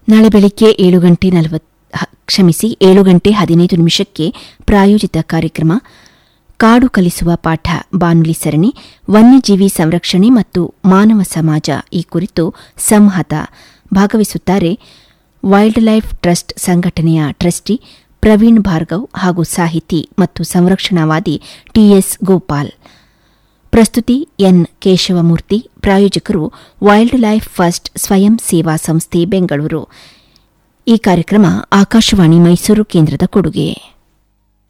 ನಾಳೆ ಬೆಳಿಗ್ಗೆ ಏಳು ಗಂಟೆ ನಲವತ್ ಹ- ಕ್ಷಮಿಸಿ ಏಳು ಗಂಟೆ ಹದಿನೈದು ನಿಮಿಷಕ್ಕೆ ಪ್ರಾಯೋಜಿತ ಕಾರ್ಯಕ್ರಮ ಕಾಡು ಕಲಿಸುವ ಪಾಠ ಬಾನುಲಿ ಸರಣಿ ವನ್ಯಜೀವಿ ಸಂರಕ್ಷಣೆ ಮತ್ತು ಮಾನವ ಸಮಾಜ ಈ ಕುರಿತು ಸಂಹತ ಭಾಗವಹಿಸುತ್ತಾರೆ ವೈಲ್ಡ್ ಲೈಫ್ ಟ್ರಸ್ಟ್ ಸಂಘಟನೆಯ ಟ್ರಸ್ಟಿ ಪ್ರವೀಣ್ ಭಾರ್ಗವ್ ಹಾಗೂ ಸಾಹಿತಿ ಮತ್ತು ಸಂರಕ್ಷಣಾವಾದಿ ಟಿಎಸ್ ಗೋಪಾಲ್ ಪ್ರಸ್ತುತಿ ಎನ್ ಕೇಶವಮೂರ್ತಿ ಪ್ರಾಯೋಜಕರು ವೈಲ್ಡ್ ಲೈಫ್ ಫಸ್ಟ್ ಸ್ವಯಂ ಸೇವಾ ಸಂಸ್ಥೆ ಬೆಂಗಳೂರು ಈ ಕಾರ್ಯಕ್ರಮ ಆಕಾಶವಾಣಿ ಮೈಸೂರು ಕೇಂದ್ರದ ಕೊಡುಗೆ